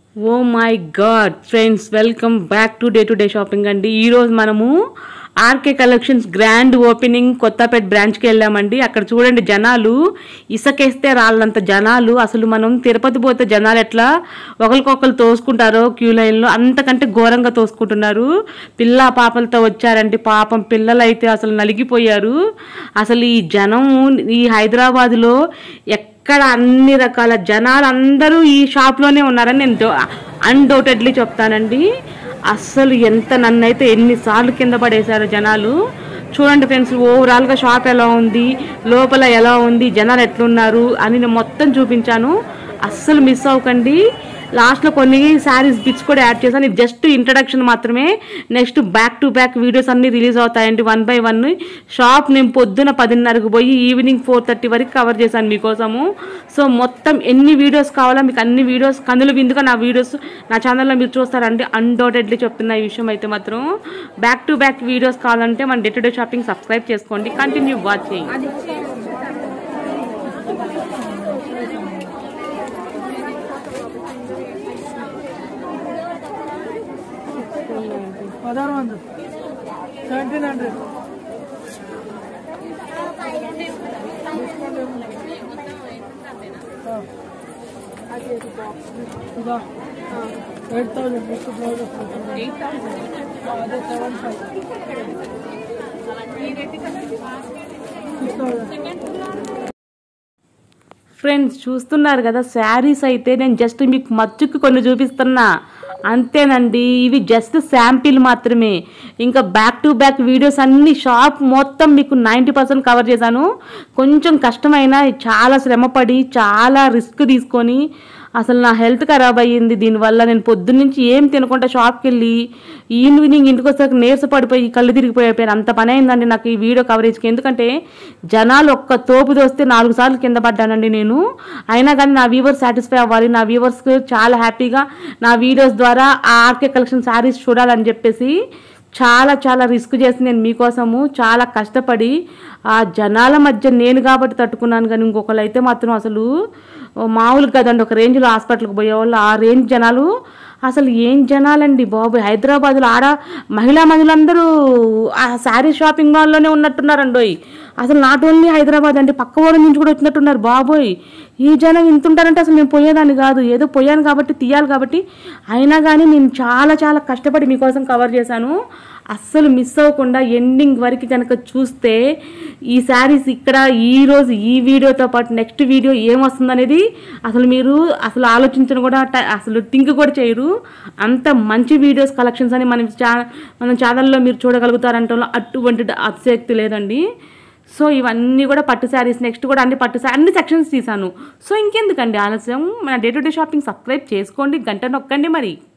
oh my god friends welcome back to day to day shopping అండి ఈరోజు మనము RK collections grand opening Kothapeta బ్రాంచ్కి వెళ్ళామండి అక్కడ చూడండి జనాలు ఇసకేస్తే రాళ్ళంత జనాలు అసలు మనం తిరుపతి పోతే జనాలు ఎట్లా ఒకరికొకరు తోసుకుంటారో క్యూ లైన్లో అంతకంటే ఘోరంగా తోసుకుంటున్నారు పిల్ల పాపలతో వచ్చారండి పాపం పిల్లలు అయితే అసలు నలిగిపోయారు అసలు ఈ జనం ఈ హైదరాబాద్లో ఎక్కడ అన్ని రకాల జనాలు అందరూ ఈ షాప్లోనే ఉన్నారని నేను అన్డౌటెడ్లీ చెప్తానండి అస్సలు ఎంత నన్నైతే ఎన్నిసార్లు కింద పడేశారు జనాలు చూడండి ఫ్రెండ్స్ ఓవరాల్గా షాప్ ఎలా ఉంది లోపల ఎలా ఉంది జనాలు ఎట్లున్నారు అని నేను మొత్తం చూపించాను అస్సలు మిస్ అవ్వకండి లాస్ట్లో కొన్ని శారీస్ బిట్స్ కూడా యాడ్ చేశాను ఇది జస్ట్ ఇంట్రడక్షన్ మాత్రమే next back to back videos అన్ని రిలీజ్ అవుతాయండి వన్ బై వన్ షాప్ నేను పొద్దున పదిన్నరకు పోయి ఈవినింగ్ ఫోర్ థర్టీ వరకు కవర్ చేశాను మీకోసము సో మొత్తం ఎన్ని వీడియోస్ కావాలో మీకు అన్ని వీడియోస్ కందులు విందుగా నా వీడియోస్ నా ఛానల్లో మీరు చూస్తారండి అన్డౌటెడ్లీ చెప్తున్న ఈ విషయం అయితే మాత్రం బ్యాక్ టు బ్యాక్ వీడియోస్ కావాలంటే మన day to day shopping subscribe చేసుకోండి కంటిన్యూ వాచింగ్ పదహారు వందలు సెవెంటీన్ హండ్రెడ్ ఇదా ఎయిట్ థౌసండ్ విత్ బ్లౌజ్ అదే seven five six thousand friends చూస్తున్నారు కదా శారీస్ అయితే నేను జస్ట్ మీకు మచ్చుకు కొన్ని చూపిస్తున్నా అంతేనండి ఇవి జస్ట్ శాంపిల్ మాత్రమే ఇంకా బ్యాక్ టు బ్యాక్ వీడియోస్ అన్ని షాప్ మొత్తం మీకు నైంటీ పర్సెంట్ కవర్ చేశాను కొంచెం కష్టమైన చాలా శ్రమపడి చాలా రిస్క్ తీసుకొని అసలు నా హెల్త్ ఖరాబ్ అయ్యింది దీనివల్ల నేను పొద్దున్నుంచి ఏం తినకుండా షాప్కి వెళ్ళి ఈవినింగ్ ఇంటికి వచ్చాక నీరస పడిపోయి కళ్ళు తిరిగిపోయిపోయాను అంత పని అయిందండి నాకు ఈ వీడియో కవరేజ్కి ఎందుకంటే జనాలు ఒక్క తోపు దోస్తే నాలుగు సార్లు కింద పడ్డానండి నేను అయినా కానీ నా వ్యూవర్స్ సాటిస్ఫై అవ్వాలి నా వ్యూవర్స్కి చాలా హ్యాపీగా నా వీడియోస్ ద్వారా ఆ ఆర్కే కలెక్షన్ శారీస్ చూడాలని చెప్పేసి చాలా చాలా రిస్క్ చేసి నేను మీకోసము చాలా కష్టపడి ఆ జనాల మధ్య నేను కాబట్టి తట్టుకున్నాను కానీ ఇంకొకరు అయితే మాత్రం అసలు మామూలుగా కదండి ఒక రేంజ్లో హాస్పిటల్కి పోయేవాళ్ళు ఆ రేంజ్ జనాలు అసలు ఏం జనాలండి బాబు హైదరాబాద్లో ఆడ మహిళా మహిళలందరూ ఆ శారీ షాపింగ్ మాల్లోనే ఉన్నట్టున్నారండోయ్ అసలు నాట్ ఓన్లీ హైదరాబాద్ అంటే పక్క ఊరి నుంచి కూడా వచ్చినట్టున్నారు బాబోయ్ ఈ జనం ఇంత ఉంటారంటే అసలు నేను పోయేదాన్ని కాదు ఏదో పోయాను కాబట్టి తీయాలి కాబట్టి అయినా కానీ నేను చాలా చాలా కష్టపడి మీకోసం కవర్ చేశాను అస్సలు మిస్ అవ్వకుండా ఎండింగ్ వరకు కనుక చూస్తే ఈ శారీస్ ఇక్కడ ఈ రోజు ఈ వీడియోతో పాటు నెక్స్ట్ వీడియో ఏమొస్తుందనేది అసలు మీరు అసలు ఆలోచించను కూడా ట- అసలు థింక్ కూడా చేయరు అంత మంచి వీడియోస్ కలెక్షన్స్ అని మనం ఛా మన ఛానల్లో మీరు చూడగలుగుతారంటే అటువంటి అతిశక్తి లేదండి సో ఇవన్నీ కూడా పట్టు శారీస్ నెక్స్ట్ కూడా అన్ని పట్టు శారీ అన్ని సెక్షన్స్ తీసాను సో ఇంకెందుకండి ఆలస్యం మన day to day shopping subscribe చేసుకోండి గంట నొక్కండి మరి